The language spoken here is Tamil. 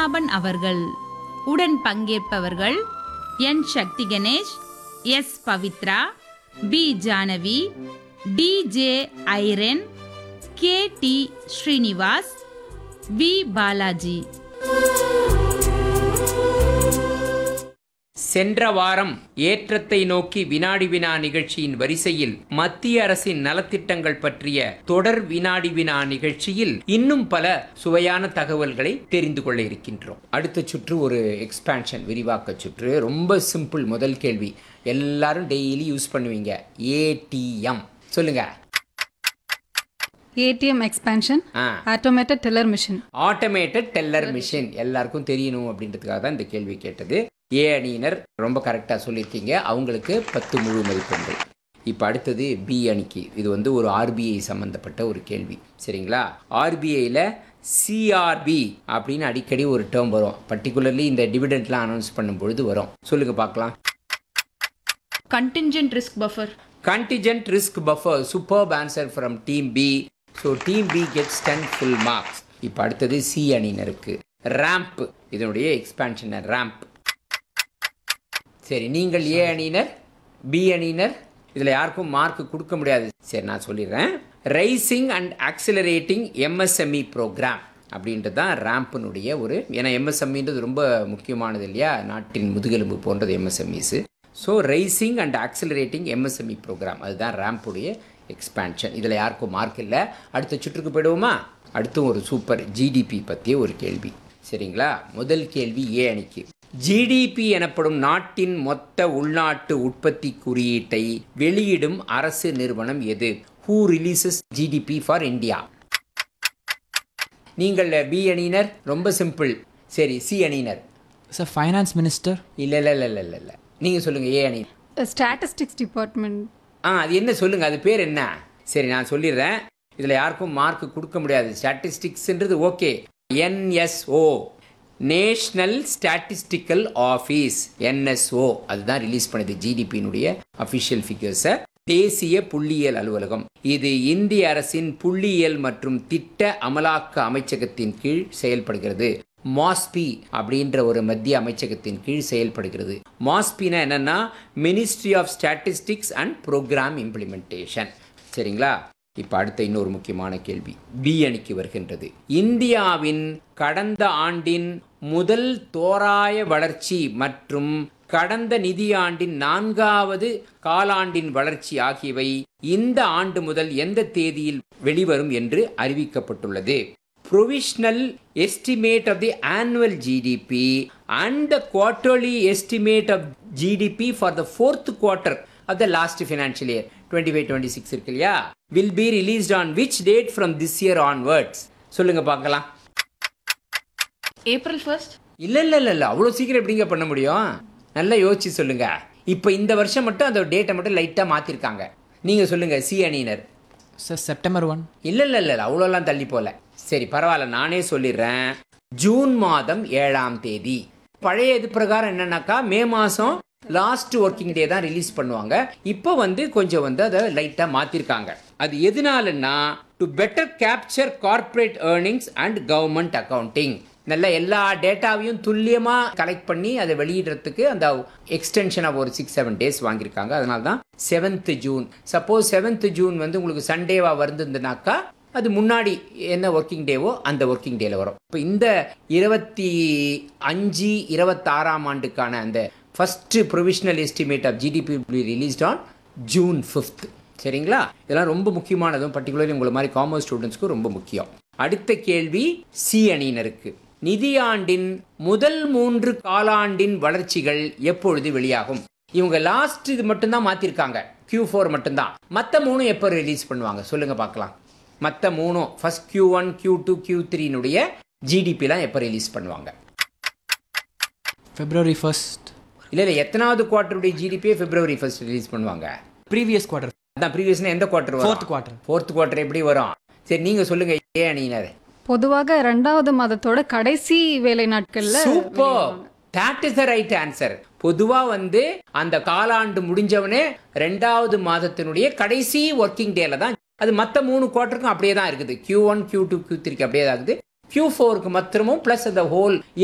பத்மநாபன் அவர்கள் உடன் பங்கேற்பவர்கள் N Sakthi Ganesh S Pavithra P Janavi D J ஐரன் K D Srinivas V Balaji சென்ற வாரம் ஏற்றத்தை நோக்கி வினாடி வினா நிகழ்ச்சியின் வரிசையில் மத்திய அரசின் நலத்திட்டங்கள் பற்றிய தொடர் வினாடி வினா நிகழ்ச்சியில் இன்னும் பல சுவையான தகவல்களை தெரிந்து கொள்ள இருக்கின்றோம் அடுத்த சுற்று ஒரு எக்ஸ்பான்ஷன் விரிவாக்க சுற்று ரொம்ப சிம்பிள் முதல் கேள்வி எல்லாரும் டெய்லி யூஸ் பண்ணுவீங்க ஏடிஎம் சொல்லுங்க ஏடிஎம் எக்ஸ்பேன்ஷன் ஆ automated teller machine automated teller machine எல்லாருக்கும் தெரியணும் அப்படின்றதுக்காக தான் இந்த கேள்வி கேட்டது ஏ அணியினர் ரொம்ப கரெக்டாக சொல்லியிருக்கீங்க அவங்களுக்கு பத்து முழு மதிப்பெண்கள் இப்போ அடுத்தது பி அணிக்கு இது வந்து ஒரு ஆர்பிஐ சம்மந்தப்பட்ட ஒரு கேள்வி சரிங்களா ஆர்பிஐயில் சிஆர்பி அப்படின்னு அடிக்கடி ஒரு டேர்ம் வரும் பர்டிகுலர்லி இந்த டிவிடெண்ட்லாம் அனௌன்ஸ் பண்ணும் பொழுது வரும் சொல்லுங்க பார்க்கலாம் contingent risk buffer contingent risk buffer superb answer from team b so team b gets 10 full marks இப்போ அடுத்தது சி அணியினருக்கு ரேம்ப் இதனுடைய எக்ஸ்பான்ஷன் ரேம்ப் சரி நீங்கள் ஏ அணியினர் பி அணியினர் இதில் யாருக்கும் மார்க் கொடுக்க முடியாது சரி நான் சொல்லிடுறேன் raising and accelerating MSME programme அப்படின்றது தான் ரேம்பினுடைய ஒரு ஏன்னா எம்எஸ்எம்இன்றது ரொம்ப முக்கியமானது இல்லையா நாட்டின் முதுகெலும்பு போன்றது MSMEs so raising and accelerating MSME programme அதுதான் ரேம்புடைய எக்ஸ்பான்ஷன் இதில் யாருக்கும் மார்க் இல்லை அடுத்த சுற்றுக்கு போயிடுவோமா அடுத்து ஒரு சூப்பர் ஜிடிபி பற்றிய ஒரு கேள்வி சரிங்களா முதல் கேள்வி ஏ அணிக்கு ஜிடிபி எனப்படும் நாட்டின் மொத்த உள்நாட்டு உற்பத்தி குறியீட்டை வெளியிடும் அரசு நிறுவனம் எது who releases GDP for India நீங்கள் பி அணியினர் ரொம்ப சிம்பிள் சரி சி அணியினர் சார் ஃபைனான்ஸ் மினிஸ்டர் இல்லை இல்லை இல்லை இல்லை இல்லை நீங்கள் சொல்லுங்கள் ஏ அணி ஸ்டாட்டிஸ்டிக்ஸ் டிபார்ட்மெண்ட் ஆ அது என்ன சொல்லுங்கள் அது பேர் என்ன சரி நான் சொல்லிடுறேன் இதில் யாருக்கும் மார்க் கொடுக்க முடியாது ஸ்டாட்டிஸ்டிக்ஸ்ன்றது okay NSO national statistical office NSO அதுதான் ரிலீஸ் பண்ணுது ஜிடிபியினுடைய அஃபிஷியல் ஃபிகர்ஸை தேசிய புள்ளியியல் அலுவலகம் இது இந்திய அரசின் புள்ளியியல் மற்றும் திட்ட அமலாக்க அமைச்சகத்தின் கீழ் செயல்படுகிறது மாஸ்பி அப்படின்ற ஒரு மத்திய அமைச்சகத்தின் கீழ் செயல்படுகிறது மாஸ்பினா என்னன்னா ministry of statistics and programme implementation சரிங்களா இப்போ அடுத்த இன்னொரு முக்கியமான கேள்வி பி அணிக்கு வருகின்றது இந்தியாவின் கடந்த ஆண்டின் முதல் தோராய வளர்ச்சி மற்றும் கடந்த நிதியாண்டின் நான்காவது காலாண்டின் வளர்ச்சி ஆகியவை இந்த ஆண்டு முதல் எந்த தேதியில் வெளிவரும் என்று அறிவிக்கப்பட்டுள்ளது provisional estimate of the annual GDP and the quarterly estimate of GDP for the fourth quarter of the last financial year 25-26 இருக்கு இல்லையா will be released on which date from this year onwards சொல்லுங்க பார்க்கலாம் april 1st இல்ல இல்ல இல்ல இல்ல அவ்வளோ சீக்கிரம் எப்படிங்க பண்ண முடியும் நல்லா யோசிச்சு சொல்லுங்க இப்போ இந்த வருஷம் மட்டும் அந்த டேட்டை மட்டும் லைட்டா மாத்திருக்காங்க நீங்க சொல்லுங்க சி அணியினர் சார் செப்டம்பர் ஒன் இல்ல இல்ல இல்ல அவ்வளோலாம் தள்ளி போல சரி பரவாயில்ல நானே சொல்லிடுறேன் ஜூன் மாதம் ஏழாம் தேதி பழைய இது பிரகாரம் என்னன்னாக்கா மே மாசம் லாஸ்ட் ஒர்க்கிங் டே தான் ரிலீஸ் பண்ணுவாங்க இப்போ வந்து கொஞ்சம் வந்து அதை லைட்டாக மாற்றிருக்காங்க அது எதனாலன்னா to better capture corporate earnings and government accounting நல்ல எல்லா டேட்டாவையும் துல்லியமாக கலெக்ட் பண்ணி அதை வெளியிடுறதுக்கு அந்த எக்ஸ்டென்ஷன் ஆஃப் ஒரு சிக்ஸ் செவன் டேஸ் வாங்கியிருக்காங்க அதனால தான் seventh June suppose seventh June வந்து உங்களுக்கு சண்டேவா வருதுனாக்கா அது முன்னாடி என்ன ஒர்க்கிங் டேவோ அந்த ஒர்க்கிங் டேல வரும் இப்போ இந்த இருபத்தி அஞ்சு இருபத்தாறாம் ஆண்டுக்கான அந்த first provisional estimate of GDP released on June fifth சரிங்களா இதெல்லாம் ரொம்ப முக்கியமானதும் பர்டிகுலர்லி உங்களை மாதிரி காமர்ஸ் ஸ்டூடெண்ட்ஸ்க்கு ரொம்ப முக்கியம் அடுத்த கேள்வி சி அணியினருக்கு நிதியாண்டின் முதல் மூன்று காலாண்டின் வளர்ச்சிகள் எப்பொழுது வெளியாகும் இவங்க லாஸ்ட் இது மட்டும்தான் மாத்திருக்காங்க Q4 ஃபோர் மட்டும்தான் மற்ற மூணும் எப்போ ரிலீஸ் பண்ணுவாங்க சொல்லுங்க பார்க்கலாம் மற்ற மூணும் first Q one Q two Q த்ரீனுடைய ஜிடிபிலாம் எப்போ ரிலீஸ் பண்ணுவாங்க ஃபெப்ரவரி ஃபர்ஸ்ட் இல்லை இல்லை எத்தனாவது குவார்ட்டருடைய ஜிடிபியை பிப்ரவரி ஃபர்ஸ்ட் ரிலீஸ் பண்ணுவாங்க ப்ரீவியஸ் குவார்டர் அதான் ப்ரீவியஸ்னா எந்த quarter Fourth quarter. Fourth quarter எப்படி வரும் சரி நீங்க சொல்லுங்க ஏ அணியினர் பொதுவாக ரெண்டாவது மாதத்தோட கடைசி வேலை நாட்கள்ல super that is the right answer பொதுவா வந்து அந்த காலாண்டு முடிஞ்சவனே ரெண்டாவது மாதத்தினுடைய கடைசி ஒர்க்கிங் டேல தான் அது மற்ற மூணு குவார்ட்டருக்கும் அப்படியே தான் இருக்குது Q1 one Q two Q த்ரீக்கு அப்படியே தான் இருக்குது Q4 ஃபோருக்கு மாத்திரமும் ப்ளஸ் அந்த ஹோல்